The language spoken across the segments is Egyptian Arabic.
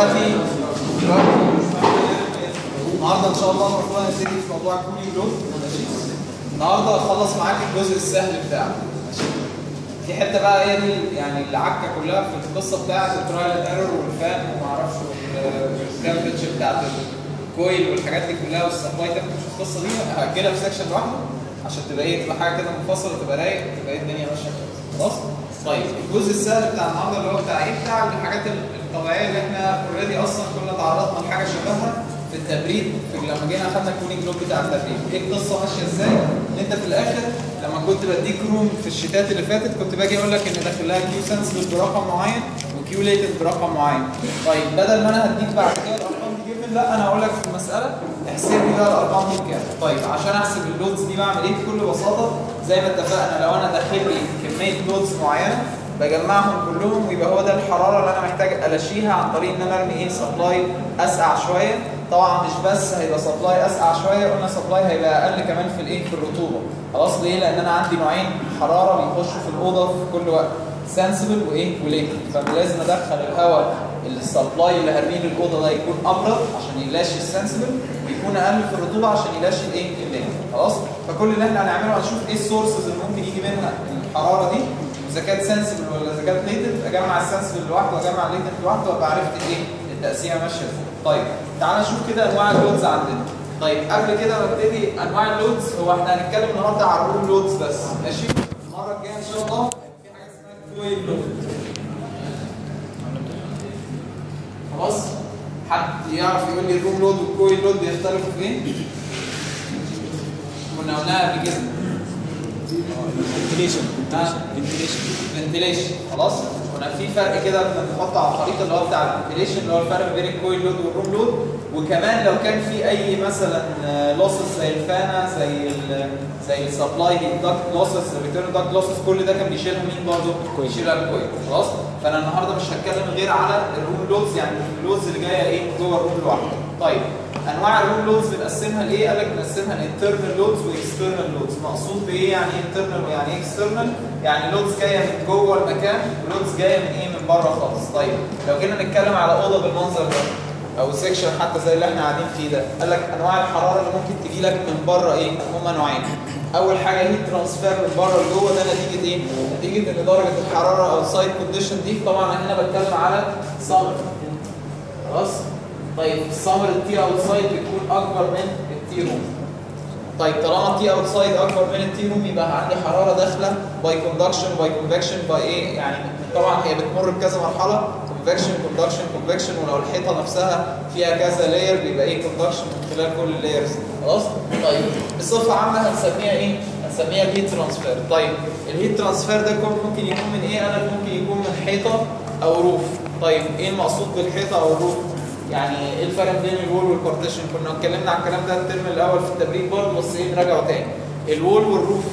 دلوقتي دلوقتي النهارده ان شاء الله المفروض هنبتدي في موضوع الكولينج لود ماشي النهارده هخلص معاك الجزء السهل بتاعك ماشي في حته بقى هي دي يعني العكه كلها في القصه بتاعت الترايل اند ايرور والفان وما اعرفش والتمبرتشر بتاعت الكويل والحاجات دي كلها والسبلاي تمبرتشر القصه دي هاجلها في سكشن لوحده عشان تبقى ايه تبقى حاجه كده منفصله تبقى رايق تبقى ايه الدنيا ماشيه خلاص طيب الجزء السهل بتاع النهارده اللي هو بتاع ايه بتاع الحاجات الطبيعيه اللي احنا اوريدي اصلا كنا تعرضنا لحاجه شبهها في التبريد في لما جينا اخدنا الكولينج لود بتاع التبريد ايه القصه ماشيه ازاي ان انت في الاخر لما كنت بديك روم في الشتات اللي فاتت كنت باجي اقول لك ان داخل لها كيو سنسبل برقم معين وكيو ليتد برقم معين طيب بدل ما انا هديك بعد كده الارقام دي جيفن لا انا هقول لك في المساله احسب لي بقى الارقام دي بكام طيب عشان احسب اللودز دي بعمل ايه بكل بساطه زي ما اتفقنا لو انا داخل لي كميه لودز معينه بجمعهم كلهم ويبقى هو ده الحراره اللي انا محتاج الاشيها عن طريق ان انا ارمي ايه سبلاي اسقع شويه طبعا مش بس هيبقى سبلاي اسقع شويه قلنا سبلاي هيبقى اقل كمان في الايه في الرطوبه خلاص ليه لان انا عندي نوعين حراره بيخشوا في الاوضه في كل وقت سنسبل وايه وليكويد فانا لازم ادخل الهواء السبلاي اللي هرميه للاوضه ده يكون ابرد عشان يلاشي السنسبل ويكون اقل في الرطوبه عشان يلاشي الايه الليكويد خلاص فكل اللي احنا هنعمله هنشوف ايه السورسز اللي ممكن يجي منها الحراره دي اذا كانت سنسبل ولا اذا كانت ليتد اجمع السنسبل لوحده واجمع الليتد لوحده وابقى عرفت ايه التقسيمه ماشيه ازاي طيب تعال نشوف كده انواع اللودز عندنا طيب قبل كده ما ابتدي انواع اللودز هو احنا هنتكلم النهارده على الروم لودز بس ماشي المره الجايه ان شاء الله في حاجه اسمها كويل لود خلاص حد يعرف يقول لي الروم لود والكويل لود بيختلفوا في ايه كنا قلناها قبل كده فنتيليشن فنتيليشن فنتيليشن خلاص هنا في فرق كده بنحطه على الخريطه اللي هو بتاع الفنتيليشن اللي هو الفرق ما بين الكويل لود والروم لود وكمان لو كان في اي مثلا لوسز زي الفانا زي ال زي السبلاي داكت لوسز ريتيرن داكت لوسز كل ده كان بيشيلها مين برضه؟ بيشيلها الكويل خلاص فانا النهارده مش هتكلم غير على الروم لودز يعني اللودز اللي جايه ايه جوه الروم لوحده طيب انواع الروم لودز بنقسمها لايه؟ قال لك بنقسمها لانترنال لودز واكسترنال لودز مقصود بايه يعني انترنال ويعني ايه اكسترنال؟ يعني لودز جايه من جوه المكان ولودز جايه من ايه؟ من بره خالص طيب لو جينا نتكلم على اوضه بالمنظر ده او سيكشن حتى زي اللي احنا قاعدين فيه ده قال لك انواع الحراره اللي ممكن تجي لك من بره ايه؟ هما نوعين اول حاجه هيت ترانسفير من بره لجوه ده نتيجه ايه؟ نتيجه ان درجه الحراره او السايد كونديشن دي طبعا هنا بتكلم على سمر خلاص؟ طيب السمر التي اوتسايد بتكون اكبر من التي روم طيب طالما التي اوتسايد اكبر من التي روم يبقى عندي حراره داخله باي كوندكشن باي كونفكشن باي ايه يعني طبعا هي بتمر بكذا مرحله كونفكشن كوندكشن كونفكشن ولو الحيطه نفسها فيها كذا لاير بيبقى ايه كوندكشن من خلال كل اللايرز خلاص طيب بصفه عامه هنسميها ايه هنسميها الهيت ترانسفير طيب الهيت ترانسفير ده ممكن يكون من ايه انا ممكن يكون من حيطه او روف طيب ايه المقصود بالحيطه او الروف يعني ايه الفرق بين الوول والبارتيشن كنا اتكلمنا على الكلام ده الترم الاول في التبريد برضه بس ايه نراجعه تاني الوول والروف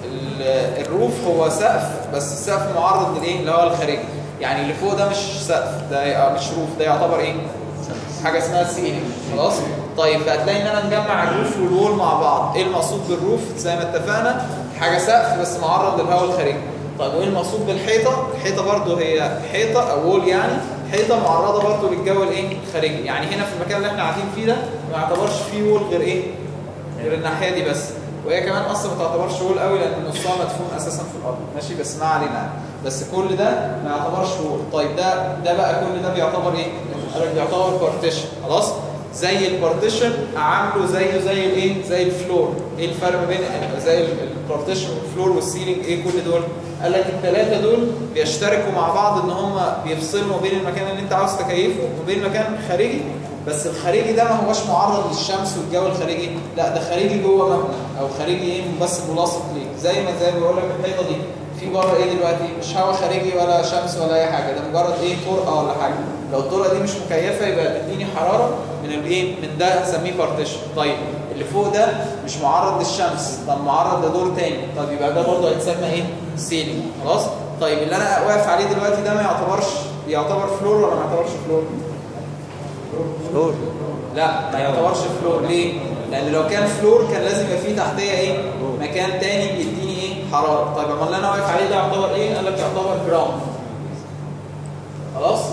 الروف هو سقف بس السقف معرض للايه اللي هو الخارجي يعني اللي فوق ده مش سقف ده مش روف ده يعتبر ايه حاجه اسمها سيلينج خلاص طيب فهتلاقي ان انا مجمع الروف والوول مع بعض ايه المقصود بالروف زي ما اتفقنا حاجه سقف بس معرض للهواء الخارجي طيب وايه المقصود بالحيطه الحيطه برضه هي حيطه او وول يعني حيطه معرضه برضه للجو الايه الخارجي يعني هنا في المكان اللي احنا قاعدين فيه ده ما يعتبرش فيه وول غير ايه غير الناحيه دي بس وهي كمان اصلا ما تعتبرش وول قوي لان نصها مدفون اساسا في الارض ماشي بس ما علينا بس كل ده ما يعتبرش وول طيب ده ده بقى كل ده بيعتبر ايه بيعتبر بارتيشن خلاص زي البارتيشن عامله زيه زي الايه زي الفلور ايه الفرق ما بين زي البارتيشن والفلور والسيلينج ايه كل دول قال لك الثلاثه دول بيشتركوا مع بعض ان هم بيفصلوا ما بين المكان اللي انت عاوز تكيفه وبين مكان خارجي بس الخارجي ده ما هوش معرض للشمس والجو الخارجي لا ده خارجي جوه مبنى او خارجي ايه بس ملاصق ليه زي ما زي ما بقول لك الحيطه دي في بره ايه دلوقتي مش هواء خارجي ولا شمس ولا اي حاجه ده مجرد ايه طرقه ولا حاجه لو الطرقه دي مش مكيفه يبقى تديني حراره من الايه من ده هنسميه بارتيشن طيب اللي فوق ده مش معرض للشمس طب معرض لدور تاني طب يبقى ده برضه هيتسمى ايه سيلينج خلاص طيب اللي انا واقف عليه دلوقتي ده ما يعتبرش يعتبر فلور ولا ما يعتبرش فلور فلور لا ما يعتبرش فلور ليه لان لو كان فلور كان لازم يبقى فيه تحتيه ايه مكان تاني بيديني ايه حراره طيب اما اللي انا واقف عليه ده يعتبر ايه قال لك يعتبر جراوند خلاص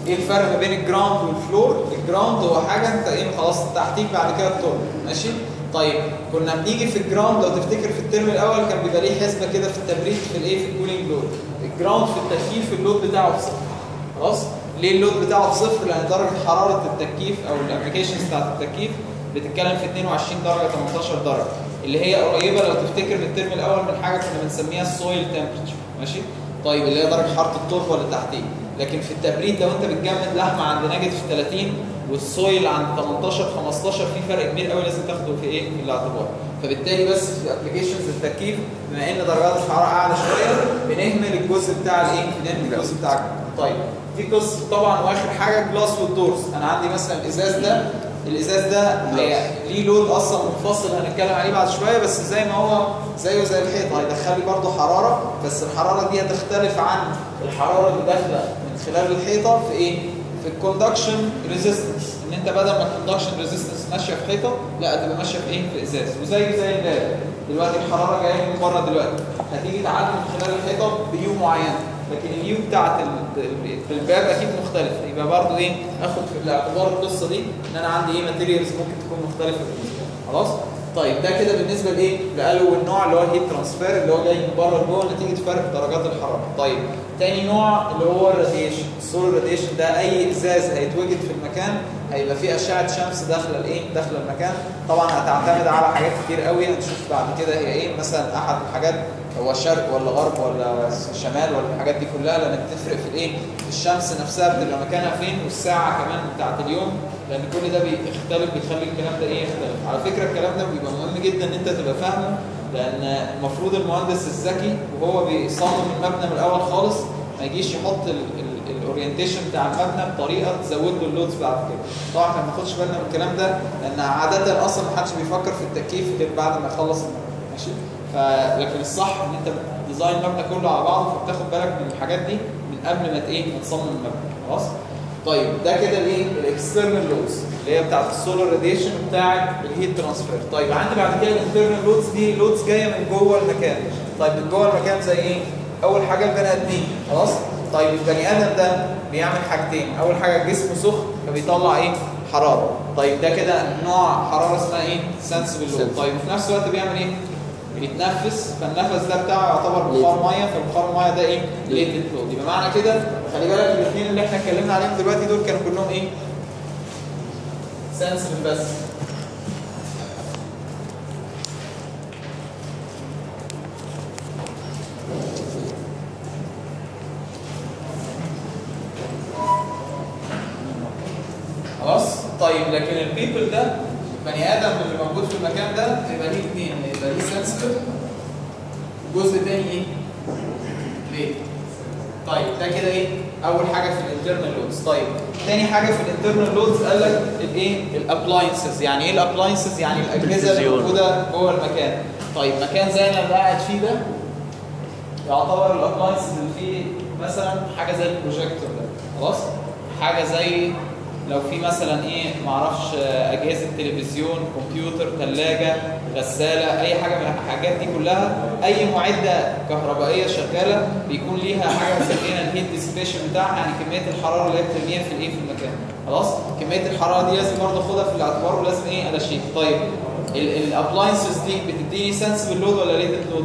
ايه الفرق ما بين الجراوند والفلور الجراوند هو حاجه انت ايه خلاص تحتيك بعد كده التربه ماشي طيب كنا بنيجي في الجراوند لو تفتكر في الترم الاول كان بيبقى ليه حسبه كده في التبريد في الايه في الكولينج لود الجراوند في التكييف اللود بتاعه بصفر خلاص ليه اللود بتاعه بصفر لان درجه حراره التكييف او الابلكيشنز بتاعت التكييف بتتكلم في 22 درجه 18 درجه اللي هي قريبه لو تفتكر من الترم الاول من حاجه كنا بنسميها السويل تمبرتشر ماشي طيب اللي هي درجه حراره التربه اللي تحتيه لكن في التبريد لو انت بتجمد لحمه عند نيجاتيف 30 والسويل عند 18 15 في فرق كبير قوي لازم تاخده في ايه في الاعتبار فبالتالي بس في ابلكيشنز التكييف بما ان درجات الحراره اعلى شويه بنهمل الجزء بتاع الايه بنهمل الجزء بتاع الجو. طيب دي قصه طبعا واخر حاجه جلاس والدورز انا عندي مثلا الازاز ده الازاز ده هي ليه لود اصلا منفصل هنتكلم عليه بعد شويه بس زي ما هو زيه زي الحيط هيدخل لي برضه حراره بس الحراره دي هتختلف عن الحراره اللي داخله من خلال الحيطه في ايه؟ في الكوندكشن ريزيستنس ان انت بدل ما الكوندكشن ريزيستنس ماشيه في حيطه لا تبقى ماشيه في ايه؟ في ازاز وزي زي الباب دلوقتي الحراره جايه من بره دلوقتي هتيجي تعدي من خلال الحيطه بيو معين لكن اليو بتاعت ال- ال- في الباب اكيد مختلفه يبقى برضه ايه اخد في الاعتبار القصه دي ان انا عندي ايه ماتيريالز ممكن تكون مختلفه بالنسبه لي خلاص طيب ده كده بالنسبه لايه لقالوا النوع اللي هو الهيت ترانسفير اللي هو جاي من بره لجوه نتيجه فرق درجات الحراره طيب تاني نوع اللي هو الراديشن السولار راديشن ده اي ازاز هيتوجد في المكان هيبقى فيه اشعه شمس داخله الايه داخله المكان طبعا هتعتمد على حاجات كتير قوي هنشوف بعد كده هي ايه مثلا احد الحاجات هو شرق ولا غرب ولا شمال ولا الحاجات دي كلها لان بتفرق في الايه في الشمس نفسها بتبقى مكانها فين والساعه كمان بتاعت اليوم لان كل ده بيختلف بيخلي الكلام ده ايه يختلف على فكره الكلام ده بيبقى مهم جدا ان انت تبقى فاهمه لان المفروض المهندس الذكي وهو بيصمم المبنى من الاول خالص ما يجيش يحط الاورينتيشن بتاع المبنى بطريقه تزود له اللودز بعد كده طبعا احنا ما ناخدش بالنا من الكلام ده لان عاده اصلا ما حدش بيفكر في التكييف غير بعد ما يخلص المبنى ماشي فلكن الصح ان انت ديزاين المبنى كله على بعضه فبتاخد بالك من الحاجات دي من قبل ما ت- ايه ما تصمم المبنى خلاص طيب ده كده الايه الاكسترنال لودز اللي هي بتاعت السولار راديشن وبتاعت الهيت ترانسفير طيب عندي بعد كده الانترنال لودز دي لودز جايه من جوه المكان طيب من جوه المكان زي ايه اول حاجه البني ادمين خلاص طيب البني ادم ده بيعمل حاجتين اول حاجه جسمه سخن فبيطلع ايه حراره طيب ده كده نوع حراره اسمها ايه سنسبل لود طيب وفي نفس الوقت بيعمل ايه بيتنفس فالنفس ده بتاعه يعتبر بخار ميه فبخار الميه ده ايه ليتد فلو يبقى معنى كده خلي بالك الاثنين اللي احنا اتكلمنا عليهم دلوقتي دول كانوا كلهم ايه سنسبل بس خلاص طيب لكن البيبل ده بني ادم اللي موجود في المكان ده هيبقى ليه اثنين هيبقى ليه سنسبل جزء تاني ايه؟ ليه؟ طيب ده كده ايه؟ اول حاجه في الانترنال لودز طيب تاني حاجه في الانترنال لودز قال لك الايه؟ الابلاينسز يعني ايه الابلاينسز؟ يعني الاجهزه اللي التلفزيون. موجوده جوه المكان طيب مكان زي اللي انا قاعد فيه ده يعتبر الابلاينسز اللي فيه مثلا حاجه زي البروجيكتور ده خلاص حاجه زي لو في مثلا ايه معرفش آه، اجهزه تلفزيون كمبيوتر ثلاجه غساله اي حاجه من الحاجات دي كلها اي معده كهربائيه شغاله بيكون ليها حاجه مسمينها الهيت ديسبيشن بتاعها يعني كميه الحراره اللي هي بترميها في الايه في المكان خلاص كميه الحراره دي لازم برضه اخدها في الاعتبار ولازم ايه الاشيك طيب الابلاينسز دي بتديني سنسبل لود ولا ليتد لود؟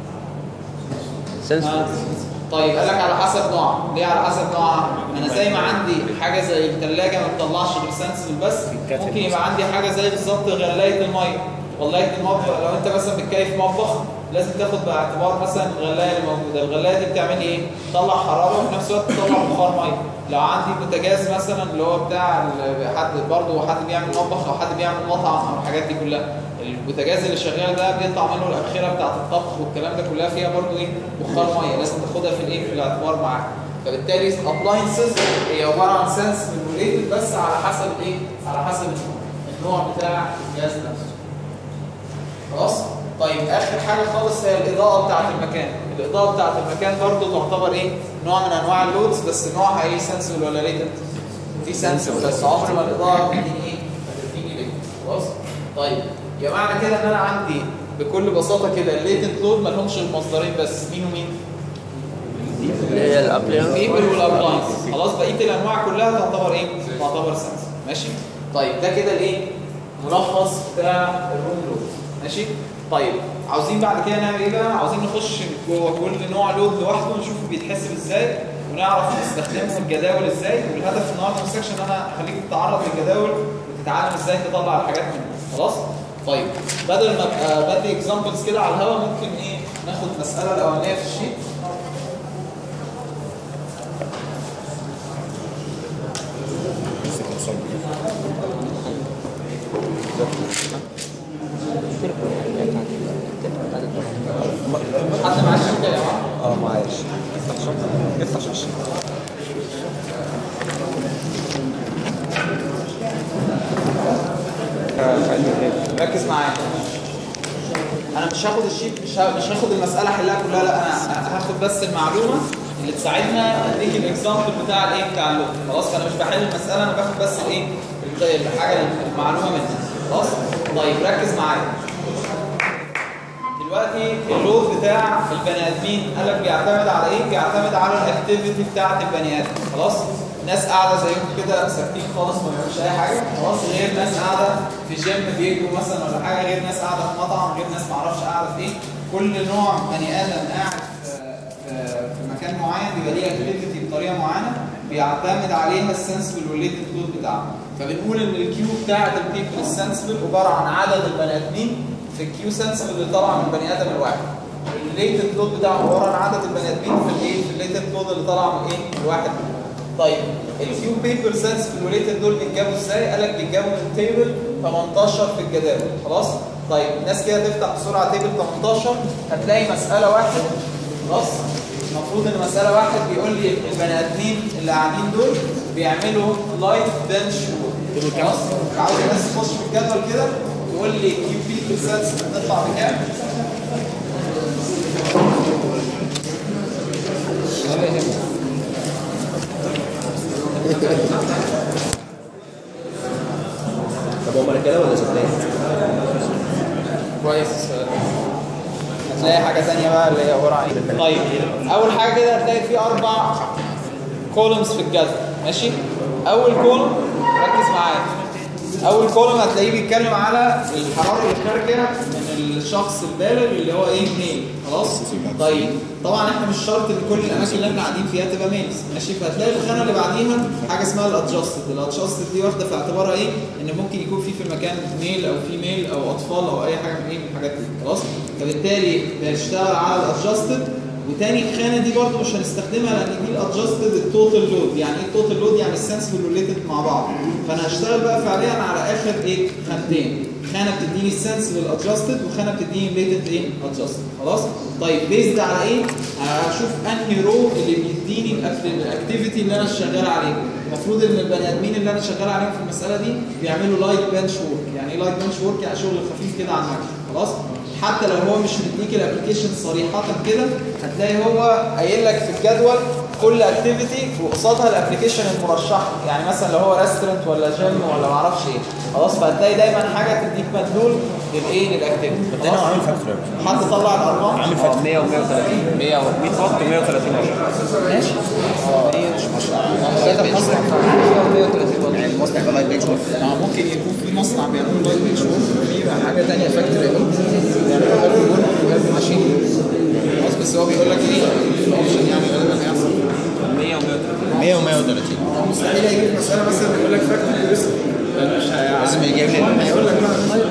آه. طيب قال لك على حسب نوعها ليه على حسب نوعها انا زي ما عندي حاجه زي الثلاجه ما بتطلعش غير سنسبل بس الكاتل ممكن يبقى عندي حاجه زي بالظبط غلايه الميه غلايه المطبخ لو انت مثلا بتكيف مطبخ لازم تاخد باعتبار مثلا الغلايه اللي موجوده الغلايه دي بتعمل ايه تطلع حراره وفي نفس الوقت تطلع بخار ميه لو عندي بوتاجاز مثلا اللي هو بتاع ال- حد برضه حد بيعمل مطبخ او حد بيعمل مطعم او الحاجات دي كلها البوتاجاز اللي شغال ده بيطلع منه الابخره بتاعه الطبخ والكلام ده كلها فيها برضه ايه بخار ميه لازم تاخدها في الايه في الاعتبار معاك فبالتالي الابلاينسز هي عباره عن سنس ريليتد بس على حسب ايه على حسب النوع بتاع الجهاز نفسه خلاص طيب اخر حاجه خالص هي الاضاءه بتاعه المكان الاضاءه بتاعه المكان برضو تعتبر ايه نوع من انواع اللودز بس نوعها ايه سنسبل ولا ريتد دي سنسبل بس عمر ما الاضاءه بتديني ايه بتديني ريتد خلاص طيب يا معنى كده ان انا عندي بكل بساطه كده الليتنت لود ما لهمش المصدرين بس مين ومين اللي هي الابلينس الكيبل والابلاينس خلاص بقيه الانواع كلها تعتبر ايه تعتبر سنس ماشي طيب ده كده الايه ملخص بتاع الروم لود ماشي طيب عاوزين بعد كده نعمل ايه بقى عاوزين نخش جوه كل نوع لود لوحده ونشوفه بيتحسب ازاي ونعرف نستخدمه الجداول ازاي والهدف النهارده من السكشن ان انا اخليك تتعرض للجداول وتتعلم ازاي تطلع الحاجات منها خلاص طيب بدل ما ابقى بدي اكزامبلز كده على الهوا ممكن ايه ناخد المساله الاولانيه في الشيت حد معاه الشيت يا جماعه اه معلش افتح شاشة افتح شاشة ركز معايا انا مش هاخد الشيت مش ها- مش هاخد المساله احلها كلها لا انا هاخد بس المعلومه اللي تساعدنا اديك الاكزامبل بتاع الايه بتاع اللغه خلاص فانا مش بحل المساله انا باخد بس الايه الحاجه المعلومه منها خلاص طيب ركز معايا دلوقتي اللود بتاع البني ادمين قال لك بيعتمد على ايه؟ بيعتمد على الاكتيفيتي بتاعت البني ادم خلاص؟ ناس قاعده زيكم كده ساكتين خالص ما بيعملوش اي حاجه خلاص غير ناس قاعده في جيم بيجروا مثلا ولا حاجه غير ناس قاعده في مطعم غير ناس ما اعرفش قاعده في ايه كل نوع بني ادم قاعد في في في مكان معين بيبقى ليه اكتيفيتي بطريقه معينه بيعتمد عليها السنسبل والليتد لود بتاعه فبنقول ان الكيو بتاعت البيبل السنسبل عباره عن عدد البني ادمين في الكيو سنسبل اللي طالع من البني ادم الواحد الليتد لود بتاعه عباره عن عدد البني ادمين في الايه في الليتد لود اللي طالع من ايه من الواحد طيب الكيو بيبر سنسبل وليتد دول بيتجابوا ازاي قال لك بيتجابوا من تيبل 18 في الجداول خلاص طيب الناس كده تفتح بسرعه تيبل 18 هتلاقي مساله واحده خلاص المفروض ان مساله واحد بيقول لي البني ادمين اللي قاعدين دول بيعملوا لايف بنش خلاص عاوز الناس تخش في الجدول كده تقول لي كيو بي سنس بتطلع بكام طب هم رجاله ولا ستات؟ كويس هتلاقي حاجه ثانيه بقى اللي هي عباره عن ايه طيب اول حاجه كده هتلاقي في اربع كولومز في الجدول ماشي اول كولوم ركز معايا اول كولوم هتلاقيه بيتكلم على الحراره اللي خارجه من الشخص البالغ اللي هو ايه ميل خلاص طيب طبعا احنا مش شرط ان كل الاماكن اللي احنا قاعدين فيها تبقى ميلز ماشي فهتلاقي الخانه اللي بعديها حاجه اسمها الادجستد الادجستد دي واخده في اعتبارها ايه ان ممكن يكون في في المكان ميل او في ميل او اطفال او اي حاجه من ايه من الحاجات دي خلاص فبالتالي بنشتغل على الادجستد وتاني الخانه دي برضو مش هنستخدمها لان دي الادجستد التوتال لود يعني ايه التوتال لود يعني السنسبل والريليتد مع بعض فانا هشتغل بقى فعليا على اخر ايه خانتين خانه بتديني السنسبل ادجستد وخانه بتديني ريليتد ايه ادجستد خلاص طيب بيزد على ايه هشوف انهي رو اللي بيديني الاكتيفيتي اللي انا شغال عليه المفروض ان البني ادمين اللي انا شغال عليهم في المساله دي بيعملوا لايت بنش وورك يعني ايه لايت بنش وورك يعني شغل خفيف كده على المكتب خلاص حتى لو هو مش مديك الابلكيشن صريحه كده هتلاقي هو قايل لك في الجدول كل اكتيفيتي وقصادها الابلكيشن المرشحه يعني مثلا لو هو ريستورنت ولا جيم ولا ما اعرفش ايه خلاص فهتلاقي دايما حاجه تديك مدلول للايه للاكتيفيتي ده انا عامل فاكتور حد طلع الارقام عامل فاكتور 100 و 130 100 و 100 خط 130 ماشي هي مش مصنع ده مصنع 130 يعني المصنع يبقى لايت بيتش ما ممكن يكون في مصنع بيعملوا لايت بيتش في حاجه ثانيه فاكتوري بيعملوا هيلث ورك وهيلث ماشين خلاص بس هو بيقول لك ايه الاوبشن يعني غالبا هيحصل 100 و 130 100 و 130 مستحيل هيجيب مساله مثلا يقول لك فاكتوري ريسك مش لازم يجيب لي هيقول لك بقى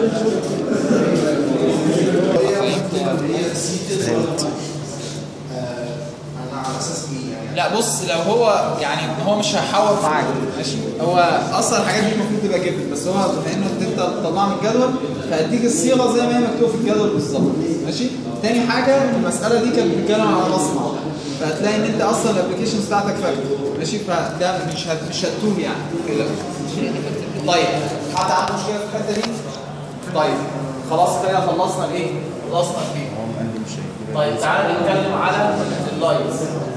لا بص لو هو يعني هو مش هيحور معاك ماشي هو اصلا الحاجات دي المفروض تبقى جبت بس هو بما انه انت تطلعها من الجدول فهديك الصيغه زي ما هي مكتوبه في الجدول بالظبط ماشي تاني حاجه المساله دي كانت بتتكلم على مصنع فهتلاقي ان انت اصلا الابلكيشن بتاعتك فاكتور ماشي فده مش هت مش هتوه يعني كده. طيب حد عنده مشكله في الحته دي؟ طيب خلاص كده خلصنا الايه؟ خلصنا الايه؟ طيب تعالى نتكلم على اللايتس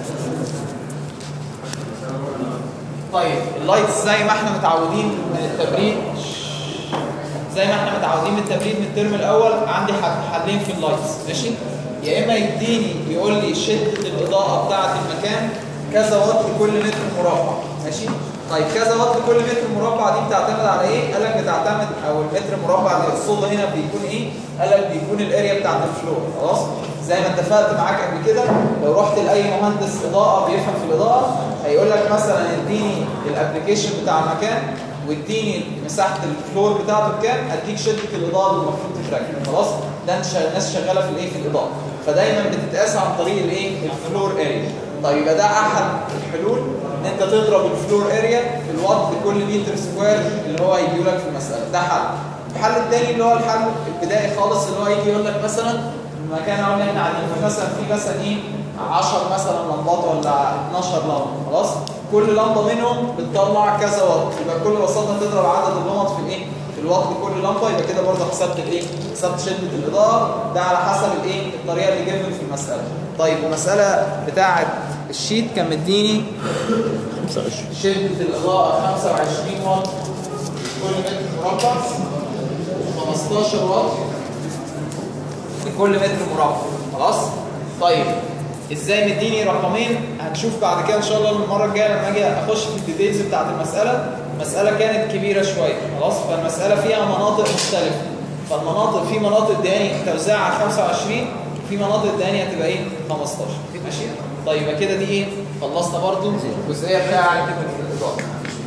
طيب اللايتس زي ما احنا متعودين من التبريد زي ما احنا متعودين من التبريد من الترم الاول عندي حل- حلين في اللايتس ماشي يا اما يديني يقول لي شده الاضاءه بتاعه المكان كذا واط لكل متر مربع ماشي طيب كذا واط لكل متر مربع دي بتعتمد على ايه قال لك بتعتمد او المتر مربع اللي يقصده هنا بيكون ايه قال لك بيكون الاريا بتاعه الفلور خلاص زي ما اتفقت معاك قبل كده لو رحت لاي مهندس اضاءه بيفهم في الاضاءه هيقول لك مثلا اديني الابلكيشن بتاع المكان واديني مساحه الفلور بتاعته بكام اديك شده الاضاءه اللي المفروض تتركب خلاص ده انت شغال- ناس شغاله في الايه في الاضاءه فدايما بتتقاس عن طريق الايه الفلور اريا طيب يبقى ده احد الحلول ان انت تضرب الفلور اريا في الوات لكل متر سكوير اللي هو هيجي لك في المساله ده حل الحل الثاني اللي هو الحل البدائي خالص اللي هو يجي يقول لك مثلا المكان اللي احنا قاعدين فيه مثلا في مثلا ايه 10 مثلا لمبات ولا 12 لمبه خلاص كل لمبه منهم بتطلع كذا واط يبقى بكل بساطه تضرب عدد اللمبات في الايه في الواط لكل لمبه يبقى كده برضه حسبت الايه حسبت شده الاضاءه ده على حسب الايه الطريقه اللي جبت في المساله طيب ومساله بتاعه الشيت كان مديني 25 شده الاضاءه 25 واط كل متر مربع 15 واط لكل متر مربع خلاص طيب ازاي مديني رقمين هنشوف بعد كده ان شاء الله المره الجايه لما اجي اخش في الديتيلز بتاعت المساله المساله كانت كبيره شويه خلاص فالمساله فيها مناطق مختلفه فالمناطق في مناطق دهاني توزيع على 25 في مناطق دهاني هتبقى ايه 15 ماشي طيب يبقى كده دي ايه خلصنا برضو الجزئيه بتاعت الاضاءه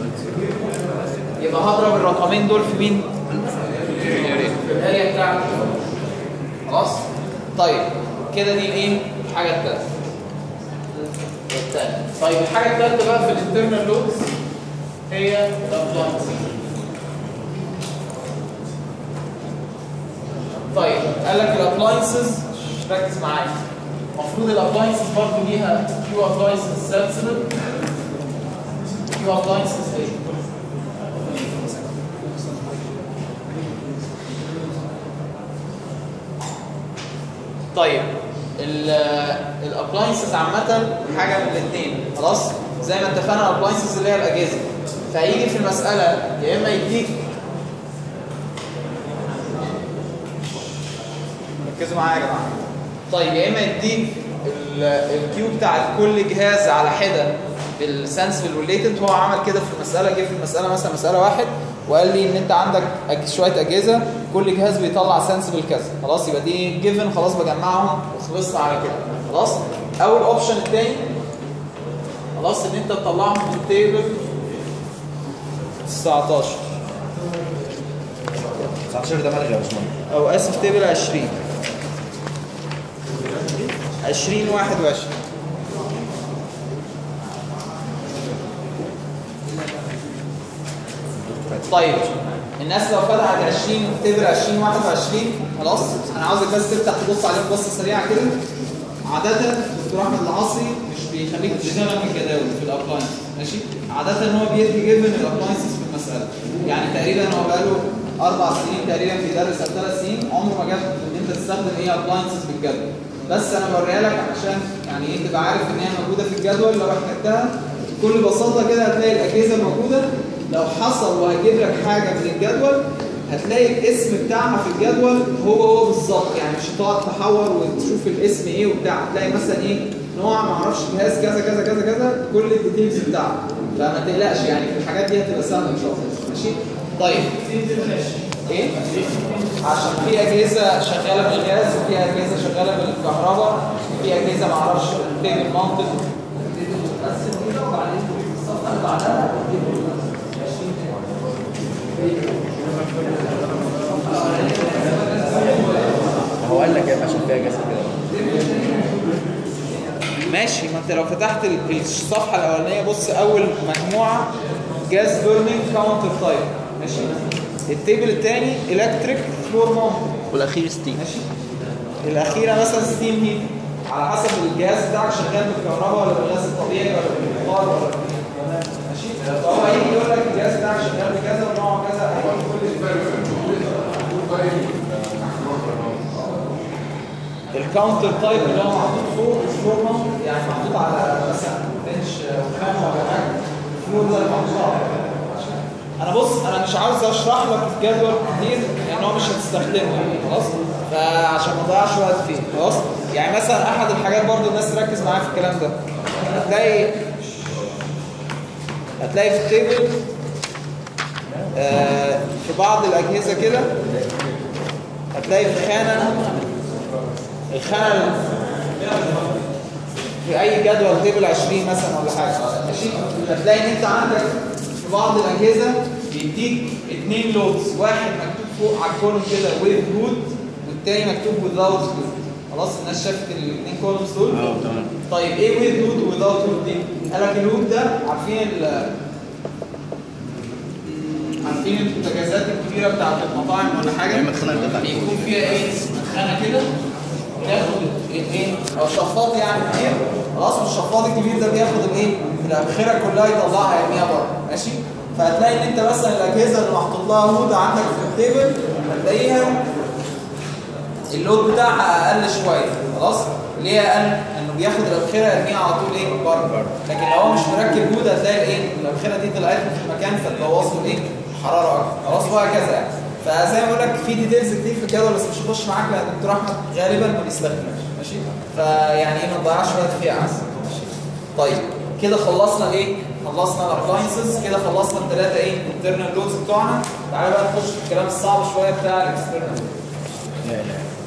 يبقى هضرب الرقمين دول في مين في الاريا بتاعت خلاص طيب كده دي ايه الحاجه الثالثه الثانيه طيب الحاجه الثالثه بقى في الانترنال لودز هي الابلاينس طيب قال لك الابلاينسز ركز معايا المفروض الابلاينسز برضه ليها كيو ابلاينسز سنسبل كيو ابلاينسز ايه طيب الابلاينسز عامه حاجه من الاثنين خلاص زي ما اتفقنا الابلاينسز اللي هي الاجهزه فهيجي في المساله يا اما يديك ركزوا معايا يا جماعه طيب يا اما يديك الكيو بتاعت كل جهاز على حده بالسنسبل والليتنت هو عمل كده في المساله جه في المساله مثلا مساله واحد وقال لي ان انت عندك أج- شويه اجهزه كل جهاز بيطلع سنسبل كذا خلاص يبقى دي جيفن خلاص بجمعهم وخلصنا على كده خلاص اول اوبشن الثاني خلاص ان انت تطلعهم من تيبل 19 19 ده ملغي يا باشمهندس او اسف تيبل 20 20 21 طيب الناس لو فتحت 20 تيبل 20 21 خلاص انا عاوزك بس تفتح تبص عليهم بصه سريعه كده عادة دكتور احمد العصري مش بيخليك تشتغل من الجداول في الابلاينس ماشي عادة ان هو بيدي جيفن الابلاينسز في المسألة يعني تقريبا هو بقاله اربع سنين تقريبا بيدرس او ثلاث سنين عمره ما جاب ان انت تستخدم ايه ابلاينسز بالجدول بس انا بوريها لك عشان يعني ايه تبقى عارف ان هي موجوده في الجدول لو احتجتها بكل بساطه كده هتلاقي الاجهزه موجوده لو حصل وهجيب لك حاجه من الجدول هتلاقي الاسم بتاعها في الجدول هو هو بالظبط يعني مش هتقعد تحور وتشوف الاسم ايه وبتاع هتلاقي مثلا ايه نوع ما اعرفش جهاز كذا كذا كذا كذا كل الديتيلز بتاعته فما تقلقش يعني في الحاجات دي هتبقى سهله ان شاء الله ماشي طيب ايه عشان في اجهزه شغاله بالغاز وفي اجهزه شغاله بالكهرباء في اجهزه ما اعرفش تيجي المنطق هو قال لك يا باشا فيها جسد كده ماشي ما انت لو فتحت ال- الصفحه الاولانيه بص اول مجموعه جاز بيرنينج كاونتر تايب ماشي التيبل الثاني الكتريك فلور ماونت والاخير ستيم ماشي الاخيره مثلا ستيم هيت على حسب الجهاز بتاعك شغال بالكهرباء ولا بالغاز الطبيعي ولا بالبخار ولا ماشي فهو هيجي يقول لك الجهاز بتاعك شغال بكذا ونوعه كذا هيقول كل الكاونتر تايب اللي هو محطوط فوق الفلور ماونت يعني محطوط على مثلا بنش رخام ولا حاجه الفلور ده محطوط على انا بص انا مش عاوز اشرح لك الجدول كتير لان هو مش هتستخدمه خلاص فعشان ما اضيعش وقت فيه خلاص يعني مثلا احد الحاجات برضو الناس تركز معايا في الكلام ده هتلاقي هتلاقي في التيبل آه في بعض الاجهزه كده هتلاقي في خانه الخانه في اي جدول تيبل 20 مثلا ولا حاجه ماشي هتلاقي ان انت عندك في بعض الاجهزه بيديك اثنين لودز واحد مكتوب فوق على الكولوم كده ويز هود والتاني مكتوب without هود خلاص الناس شافت الاثنين كولومز دول اه تمام طيب ايه ويز هود وذاوت هود دي قال لك الهود ده عارفين ال عارفين البوتاجازات الكبيره بتاعت المطاعم ولا حاجه دايما الخانه اللي بتاعت بيكون فيها ايه خانه كده تاخد الايه او شفاط يعني كبير خلاص والشفاط الكبير ده بياخد الايه الابخره كلها يطلعها يرميها بره ماشي فهتلاقي ان انت مثلا الاجهزه اللي محطوط لها هود عندك في التيبل هتلاقيها اللود بتاعها اقل شويه خلاص ليه اقل انه بياخد الابخره يرميها على طول ايه بره لكن لو هو مش مركب هود هتلاقي الايه الابخره دي طلعت له في المكان فتبوظ له الايه الحراره اكتر خلاص وهكذا يعني فزي ما بقول لك في ديتيلز كتير في الجدول بس مش هخش معاك لان الدكتور احمد غالبا ما بيستخدمهاش ماشي فيعني ايه ما تضيعش وقت فيها احسن ماشي طيب كده خلصنا ايه خلصنا الابلاينسز كده خلصنا الثلاثه ايه الانترنال لودز بتوعنا تعالى بقى نخش في الكلام الصعب شويه بتاع الاكسترنال لا لا